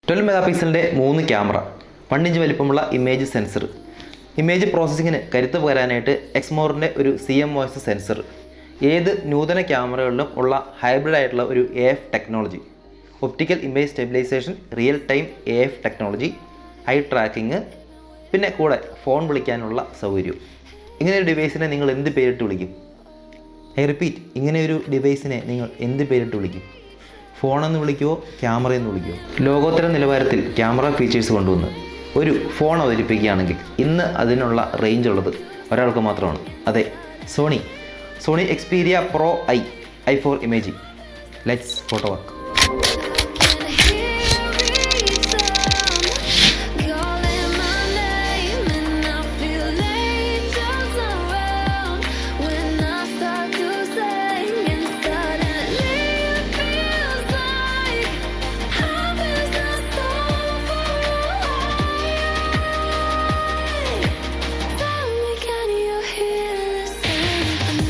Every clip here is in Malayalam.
ട്വൽവ് മെഗാ പിക്സലിൻ്റെ മൂന്ന് ക്യാമറ വൺ ഇഞ്ച് വലിപ്പമുള്ള ഇമേജ് സെൻസർ ഇമേജ് പ്രോസസ്സിങ്ങിന് കരുത്ത് പകരാനായിട്ട് എക്സ്മോറിൻ്റെ ഒരു C M O S sensor ഏത് നൂതന ക്യാമറകളിലും ഉള്ള ഹൈബ്രിഡ് ആയിട്ടുള്ള ഒരു A F technology optical image stabilisation real time A F technology eye tracking പിന്നെ കൂടെ ഫോൺ വിളിക്കാനുള്ള സൗകര്യവും ഇങ്ങനെ ഒരു ഡിവൈസിനെ നിങ്ങൾ എന്ത് പേരിട്ട് വിളിക്കും ഐ റിപ്പീറ്റ് ഇങ്ങനെ ഒരു ഡിവൈസിനെ നിങ്ങൾ എന്ത് പേരിട്ട് വിളിക്കും ഫോണെന്ന് വിളിക്കുമോ ക്യാമറ എന്ന് വിളിക്കുമോ ലോകോത്തര നിലവാരത്തിൽ ക്യാമറ ഫീച്ചേഴ്സ് കൊണ്ടുവന്ന് ഒരു ഫോൺ അവതരിപ്പിക്കുകയാണെങ്കിൽ ഇന്ന് അതിനുള്ള റേഞ്ച് ഉള്ളത് ഒരാൾക്ക് മാത്രമാണ് അതെ Sony Sony Xperia Pro I I for imaging let's photo work Calling my name and I feel angels around when I start to sing and suddenly it feels like heaven's not so far away. Tell me, can you hear the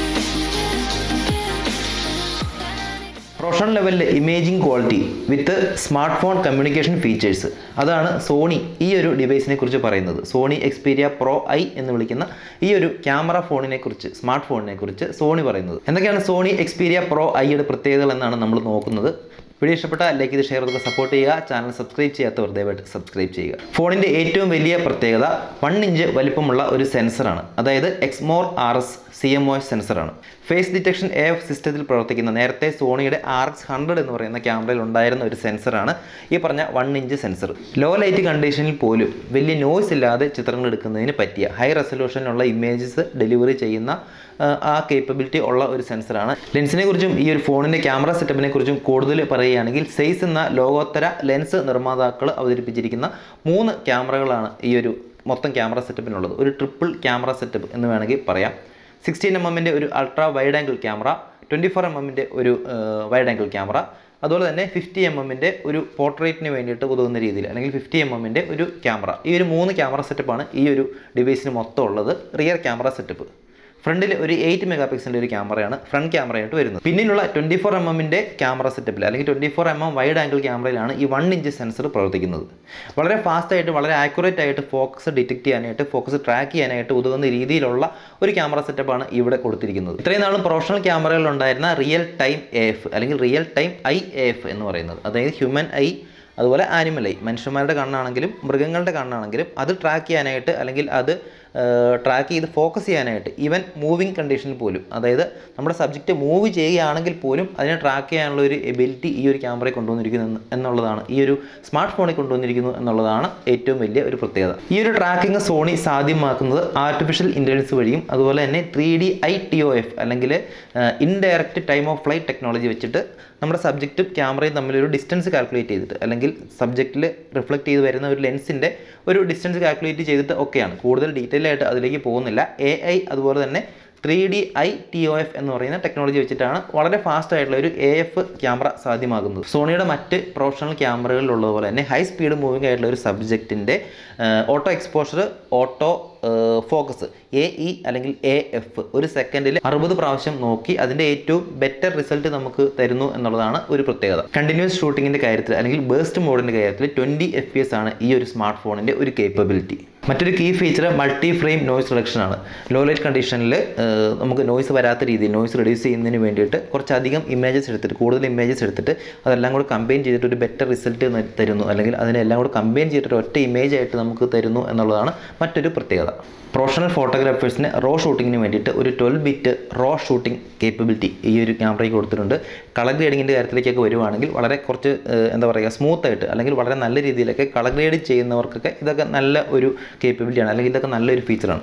symphony? Professional ലെവലിൽ imaging quality with smart phone communication features അതാണ് സോണി ഈ ഒരു ഡിവൈസിനെ കുറിച്ച് പറയുന്നത് സോണി എക്സ്പീരിയ പ്രോ ഐ എന്ന് വിളിക്കുന്ന ഈ ഒരു ക്യാമറ ഫോണിനെ കുറിച്ച് സ്മാർട്ട് ഫോണിനെ കുറിച്ച് സോണി പറയുന്നത് എന്തൊക്കെയാണ് സോണി എക്സ്പീരിയ പ്രോ ഐയുടെ പ്രത്യേകതകൾ എന്നാണ് നമ്മൾ നോക്കുന്നത് വീഡിയോ ഇഷ്ടപ്പെട്ട ലൈക്ക് ചെയ്ത് ഷെയർ ചെയ്ത് സപ്പോർട്ട് ചെയ്യുക ചാനൽ സബ്സ്ക്രൈബ് ചെയ്യാത്തവർ ദയവായിട്ട് സബ്സ്ക്രൈബ് ചെയ്യുക ഫോണിൻ്റെ ഏറ്റവും വലിയ പ്രത്യേകത വൺ ഇഞ്ച് വലിപ്പമുള്ള ഒരു സെൻസറാണ് അതായത് Exmor R S C M O S സെൻസറാണ് ഫേസ് ഡിറ്റക്ഷൻ എ എഫ് സിസ്റ്റത്തിൽ പ്രവർത്തിക്കുന്ന നേരത്തെ സോണിയുടെ ആർ എക്സ് ഹൺഡ്രഡ് എന്ന് പറയുന്ന ക്യാമറയിൽ ഉണ്ടായിരുന്ന ഒരു സെൻസറാണ് ഈ പറഞ്ഞ one inch sensor low light കണ്ടീഷനിൽ പോലും വലിയ നോയ്സ് ഇല്ലാതെ ചിത്രങ്ങൾ എടുക്കുന്നതിന് പറ്റിയ ഹൈ റെസൊല്യൂഷനുള്ള ഇമേജസ് ഡെലിവറി ചെയ്യുന്ന ആ, ആ കേപ്പബിലിറ്റി ഉള്ള ഒരു സെൻസറാണ് ലെൻസിനെ കുറിച്ചും ഈ ഒരു ഫോണിൻ്റെ ക്യാമറ സെറ്റപ്പിനെ കുറിച്ചും കൂടുതൽ പറയുകയാണെങ്കിൽ സെയ്സ് എന്ന ലോകോത്തര ലെൻസ് നിർമ്മാതാക്കൾ അവതരിപ്പിച്ചിരിക്കുന്ന മൂന്ന് ക്യാമറകളാണ് ഈ ഒരു മൊത്തം ക്യാമറ സെറ്റപ്പിനുള്ളത് ഒരു ട്രിപ്പിൾ ക്യാമറ സെറ്റപ്പ് എന്ന് വേണമെങ്കിൽ പറയാം സിക്സ്റ്റീൻ എം എമ്മിൻ്റെ ഒരു ultra wide angle camera twenty four M എമ്മിൻ്റെ ഒരു വൈഡ് ആംഗിൾ ക്യാമറ അതുപോലെ തന്നെ ഫിഫ്റ്റി എം എമ്മിൻ്റെ ഒരു പോർട്രേറ്റിന് വേണ്ടിയിട്ട് ഉതകുന്ന രീതിയിൽ അല്ലെങ്കിൽ ഫിഫ്റ്റി എം എമ്മിൻ്റെ ഒരു ക്യാമറ ഈ ഒരു മൂന്ന് ക്യാമറ സെറ്റപ്പാണ് ഈ ഒരു ഡിവൈസിന് മൊത്തം ഉള്ളത് റിയർ ക്യാമറ സെറ്റപ്പ് ഫ്രണ്ടിൽ ഒരു എയ്റ്റ് മെഗാ പിക്സലിൻ്റെ ഒരു ക്യാമറയാണ് ഫ്രണ്ട് ക്യാമറയായിട്ട് വരുന്നത് പിന്നിലുള്ള ട്വൻറ്റി ഫോർ എം എമ്മിൻ്റെ ക്യാമറ സെറ്റപ്പിൽ അല്ലെങ്കിൽ twenty four M M wide angle ക്യാമറയിലാണ് ഈ വൺ ഇഞ്ച് സെൻസർ പ്രവർത്തിക്കുന്നത് വളരെ ഫാസ്റ്റ് ആയിട്ട് വളരെ ആക്യുറേറ്റ് ആയിട്ട് ഫോക്കസ് ഡിറ്റക്ട് ചെയ്യാനായിട്ട് ഫോക്കസ് ട്രാക്ക് ചെയ്യാനായിട്ട് ഉതകുന്ന രീതിയിലുള്ള ഒരു ക്യാമറ സെറ്റപ്പാണ് ഇവിടെ കൊടുത്തിരിക്കുന്നത് ഇത്രയും നാളും പ്രൊഫഷണൽ ക്യാമറകളിൽ ഉണ്ടായിരുന്ന റിയൽ ടൈം എ എഫ് അല്ലെങ്കിൽ real time eye A F എന്ന് പറയുന്നത് അതായത് ഹ്യൂമൻ ഐ അതുപോലെ ആനിമൽ ഐ മനുഷ്യന്മാരുടെ കണ്ണാണെങ്കിലും മൃഗങ്ങളുടെ കണ്ണാണെങ്കിലും അത് ട്രാക്ക് ചെയ്യാനായിട്ട് അല്ലെങ്കിൽ അത് ട്രാക്ക് ചെയ്ത് ഫോക്കസ് ചെയ്യാനായിട്ട് ഈവൻ മൂവിങ് കണ്ടീഷനിൽ പോലും അതായത് നമ്മുടെ സബ്ജക്റ്റ് മൂവ് ചെയ്യുകയാണെങ്കിൽ പോലും അതിനെ ട്രാക്ക് ചെയ്യാനുള്ള ഒരു എബിലിറ്റി ഈ ഒരു ക്യാമറയിൽ കൊണ്ടുവന്നിരിക്കുന്നു എന്ന് എന്നുള്ളതാണ് ഈ ഒരു സ്മാർട്ട് ഫോണിൽ കൊണ്ടുവന്നിരിക്കുന്നു എന്നുള്ളതാണ് ഏറ്റവും വലിയ ഒരു പ്രത്യേകത ഈ ഒരു ട്രാക്കിംഗ് സോണി സാധ്യമാക്കുന്നത് ആർട്ടിഫിഷ്യൽ ഇൻ്റലിജൻസ് വഴിയും അതുപോലെ തന്നെ three D I T O F അല്ലെങ്കിൽ indirect time of flight technology വെച്ചിട്ട് നമ്മുടെ സബ്ജക്റ്റും ക്യാമറയും തമ്മിലൊരു ഡിസ്റ്റൻസ് കാൽക്കുലേറ്റ് ചെയ്തിട്ട് അല്ലെങ്കിൽ സബ്ജക്റ്റിൽ റിഫ്ലക്റ്റ് ചെയ്ത് വരുന്ന ഒരു ലെൻസിൻ്റെ ഒരു ഡിസ്റ്റൻസ് കാൽക്കുലേറ്റ് ചെയ്തിട്ട് ഒക്കെയാണ് കൂടുതൽ ഡീറ്റെയിൽ ആയിട്ട് അതിലേക്ക് പോകുന്നില്ല എ ഐ അതുപോലെ തന്നെ three D I T O F എന്ന് പറയുന്ന ടെക്നോളജി വെച്ചിട്ടാണ് വളരെ ഫാസ്റ്റ് ആയിട്ടുള്ള ഒരു എ എഫ് ക്യാമറ സാധ്യമാകുന്നത് സോണിയുടെ മറ്റ് പ്രൊഫഷണൽ ക്യാമറകളിലുള്ളതുപോലെ തന്നെ ഹൈ സ്പീഡ് മൂവിംഗ് ആയിട്ടുള്ള ഒരു സബ്ജക്റ്റിൻ്റെ auto exposure auto focus A E അല്ലെങ്കിൽ എ എഫ് ഒരു സെക്കൻഡിൽ അറുപത് പ്രാവശ്യം നോക്കി അതിൻ്റെ ഏറ്റവും ബെറ്റർ റിസൾട്ട് നമുക്ക് തരുന്നു എന്നുള്ളതാണ് ഒരു പ്രത്യേകത കണ്ടിന്യൂസ് ഷൂട്ടിങ്ങിൻ്റെ കാര്യത്തിൽ അല്ലെങ്കിൽ ബേസ്റ്റ് മോഡിൻ്റെ കാര്യത്തിൽ ട്വൻറ്റി എഫ് പി എസ് ആണ് ഈ ഒരു സ്മാർട്ട് ഫോണിൻ്റെ ഒരു കേപ്പബിലിറ്റി മറ്റൊരു key feature multi frame noise reduction ആണ് ലോ ലൈറ്റ് കണ്ടീഷനിൽ നമുക്ക് നോയ്സ് വരാത്ത രീതിയിൽ നോയ്സ് റെഡ്യൂസ് ചെയ്യുന്നതിന് വേണ്ടിയിട്ട് കുറച്ചധികം ഇമേജസ് എടുത്തിട്ട് കൂടുതൽ ഇമേജസ് എടുത്തിട്ട് അതെല്ലാം കൂടെ കമ്പൈൻ ചെയ്തിട്ട് ഒരു ബെറ്റർ റിസൾട്ട് തരുന്നു അല്ലെങ്കിൽ അതിനെല്ലാം കൂടെ കമ്പൈൻ ചെയ്തിട്ട് ഒറ്റ ഇമേജ് ആയിട്ട് നമുക്ക് തരുന്നു എന്നുള്ളതാണ് മറ്റൊരു പ്രത്യേകത പ്രൊഫഷണൽ ഫോട്ടോഗ്രാഫേഴ്സിന് റോ ഷൂട്ടിങ്ങിന് വേണ്ടിയിട്ട് ഒരു twelve bit raw shooting capability ഈ ഒരു ക്യാമറയ്ക്ക് കൊടുത്തിട്ടുണ്ട് കളർ ഗ്രേഡിങ്ങിൻ്റെ കാര്യത്തിലേക്കൊക്കെ വരുവാണെങ്കിൽ വളരെ കുറച്ച് ഏഹ്, എന്താ പറയുക സ്മൂത്ത് ആയിട്ട് അല്ലെങ്കിൽ വളരെ നല്ല രീതിയിലൊക്കെ കളർ ഗ്രേഡ് ചെയ്യുന്നവർക്കൊക്കെ ഇതൊക്കെ നല്ല ഒരു കേപ്പബിലിറ്റിയാണ് അല്ലെങ്കിൽ ഇതൊക്കെ നല്ലൊരു ഫീച്ചറാണ്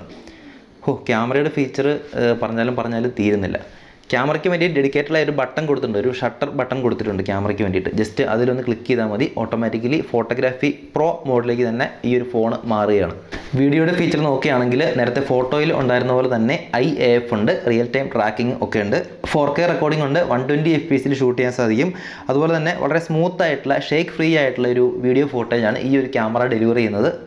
ഓ ക്യാമറയുടെ ഫീച്ചർ പറഞ്ഞാലും പറഞ്ഞാലും തീരുന്നില്ല ക്യാമറയ്ക്ക് വേണ്ടി ഡെഡിക്കേറ്റഡ് ആയ ഒരു ബട്ടൺ കൊടുത്തിട്ടുണ്ട് ഒരു ഷട്ടർ ബട്ടൺ കൊടുത്തിട്ടുണ്ട് ക്യാമറയ്ക്ക് വേണ്ടിയിട്ട് ജസ്റ്റ് അതിലൊന്ന് ക്ലിക്ക് ചെയ്താൽ മതി ഓട്ടോമാറ്റിക്കലി ഫോട്ടോഗ്രാഫി പ്രോ മോഡിലേക്ക് തന്നെ ഈ ഒരു ഫോൺ മാറുകയാണ് വീഡിയോയുടെ ഫീച്ചർ നോക്കുകയാണെങ്കിൽ നേരത്തെ ഫോട്ടോയിൽ ഉണ്ടായിരുന്ന പോലെ തന്നെ ഐ എ എഫ് ഉണ്ട് റിയൽ ടൈം ട്രാക്കിംഗ് ഒക്കെ ഉണ്ട് ഫോർ കെ റെക്കോർഡിംഗ് ഉണ്ട് വൺ ട്വൻറ്റി എഫ് പി എസിൽ ഷൂട്ട് ചെയ്യാൻ സാധിക്കും അതുപോലെ തന്നെ വളരെ സ്മൂത്ത് ആയിട്ടുള്ള ഷേക്ക് ഫ്രീ ആയിട്ടുള്ള ഒരു വീഡിയോ ഫോട്ടേജാണ് ഈ ഒരു ക്യാമറ ഡെലിവറി ചെയ്യുന്നത്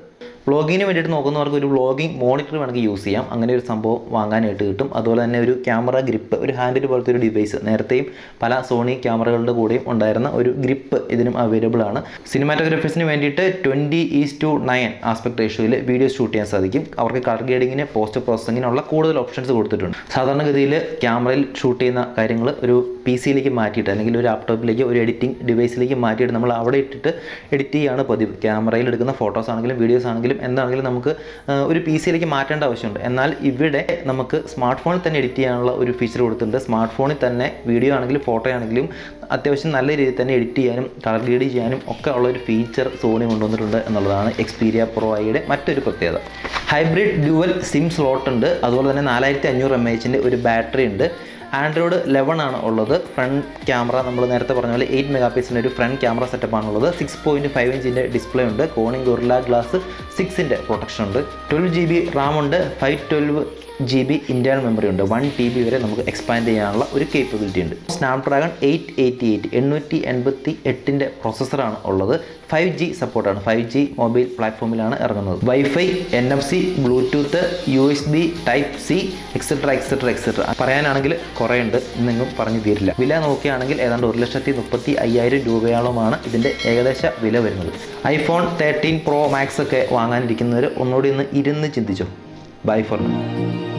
വ്ളോഗിങ്ങിന് വേണ്ടിയിട്ട് നോക്കുന്നവർക്ക് ഒരു വ്ളോഗിങ് മോണിറ്റർ വേണമെങ്കിൽ യൂസ് ചെയ്യാം അങ്ങനെ ഒരു സംഭവം വാങ്ങാനായിട്ട് കിട്ടും അതുപോലെ തന്നെ ഒരു ക്യാമറ ഗ്രിപ്പ് ഒരു ഹാൻഡിൽ പോലത്തെ ഒരു ഡിവൈസ് നേരത്തെയും പല സോണി ക്യാമറകളുടെ കൂടെയും ഉണ്ടായിരുന്ന ഒരു ഗ്രിപ്പ് ഇതിനും അവൈലബിൾ ആണ് സിനിമാറ്റോഗ്രാഫേഴ്സിന് വേണ്ടിയിട്ട് twenty is to nine aspect റേഷ്യോയിൽ വീഡിയോ ഷൂട്ട് ചെയ്യാൻ സാധിക്കും അവർക്ക് കളർ ഗ്രേഡിങ്ങിന് പോസ്റ്റ് പ്രോസസ്സിങ്ങിനുള്ള കൂടുതൽ ഓപ്ഷൻസ് കൊടുത്തിട്ടുണ്ട് സാധാരണഗതിയിൽ ക്യാമറയിൽ ഷൂട്ട് ചെയ്യുന്ന കാര്യങ്ങൾ ഒരു പി സിയിലേക്ക് മാറ്റിയിട്ട് അല്ലെങ്കിൽ ഒരു ലാപ്ടോപ്പിലേക്ക് ഒരു എഡിറ്റിംഗ് ഡിവൈസിലേക്ക് മാറ്റിയിട്ട് നമ്മൾ അവിടെ ഇട്ടിട്ട് എഡിറ്റ് ചെയ്യുകയാണ് പതിവ് ക്യാമറയിൽ എടുക്കുന്ന ഫോട്ടോസ് ആണെങ്കിലും വീഡിയോസ് ആണെങ്കിലും എന്താണെങ്കിലും നമുക്ക് ആ, ഒരു പി സിയിലേക്ക് മാറ്റേണ്ട ആവശ്യമുണ്ട് എന്നാൽ ഇവിടെ നമുക്ക് സ്മാർട്ട് ഫോണിൽ തന്നെ എഡിറ്റ് ചെയ്യാനുള്ള ഒരു ഫീച്ചർ കൊടുത്തിട്ടുണ്ട് സ്മാർട്ട് ഫോണിൽ തന്നെ വീഡിയോ ആണെങ്കിലും ഫോട്ടോ ആണെങ്കിലും അത്യാവശ്യം നല്ല രീതിയിൽ തന്നെ എഡിറ്റ് ചെയ്യാനും കളർ ഗ്രേഡ് ചെയ്യാനും ഒക്കെ ഉള്ള ഒരു ഫീച്ചർ സോണി കൊണ്ടുവന്നിട്ടുണ്ട് എന്നുള്ളതാണ് എക്സ്പീരിയ പ്രോ ഐയുടെ മറ്റൊരു പ്രത്യേകത ഹൈബ്രിഡ് ഡ്യുവൽ സിം സ്ലോട്ട് ഉണ്ട് അതുപോലെ തന്നെ നാലായിരത്തി അഞ്ഞൂറ് എം എച്ചിൻ്റെ ഒരു ബാറ്ററി ഉണ്ട് ആൻഡ്രോയിഡ് ലെവൻ ആണ് ഉള്ളത് ഫ്രണ്ട് ക്യാമറ നമ്മൾ നേരത്തെ പറഞ്ഞ പോലെ എയ്റ്റ് മെഗാ പിക്സലിൻ്റെ ഒരു ഫ്രണ്ട് ക്യാമറ സെറ്റപ്പ് ആണുള്ളത് സിക്സ് പോയിൻറ്റ് ഫൈവ് ഇഞ്ചിൻ്റെ ഡിസ്പ്ലേ ഉണ്ട് കോണിംഗ് ഗൊറില്ല ഗ്ലാസ് സിക്സിൻ്റെ പ്രൊട്ടക്ഷൻ ഉണ്ട് ട്വൽവ് ജി ബി റാം ഉണ്ട് five twelve G B internal memory ഉണ്ട് വൺ ടി ബി വരെ നമുക്ക് എക്സ്പാൻഡ് ചെയ്യാനുള്ള ഒരു കേപ്പബിലിറ്റി ഉണ്ട് സ്നാപ്ഡ്രാഗൺ എയ്റ്റ് എയ്റ്റി എയ്റ്റ് എണ്ണൂറ്റി എൺപത്തി എട്ടിൻ്റെ പ്രൊസസ്സറാണ് ഉള്ളത് ഫൈവ് ജി സപ്പോർട്ടാണ് ഫൈവ് ജി മൊബൈൽ പ്ലാറ്റ്ഫോമിലാണ് ഇറങ്ങുന്നത് WiFi N F C Bluetooth U S B type C etcetera etcetera etcetera പറയാനാണെങ്കിൽ കുറേ ഉണ്ട് ഇന്നെങ്കിലും പറഞ്ഞു തീരില്ല വില നോക്കുകയാണെങ്കിൽ ഏതാണ്ട് ഒരു ലക്ഷത്തി മുപ്പത്തി അയ്യായിരം രൂപയോളമാണ് ഇതിൻ്റെ ഏകദേശ വില വരുന്നത് ഐഫോൺ തേർട്ടീൻ പ്രോ മാക്സ് ഒക്കെ വാങ്ങാനിരിക്കുന്നവർ ഒന്നുകൂടി ഒന്ന് ഇരുന്ന് ചിന്തിച്ചോ ബൈ ഫോർ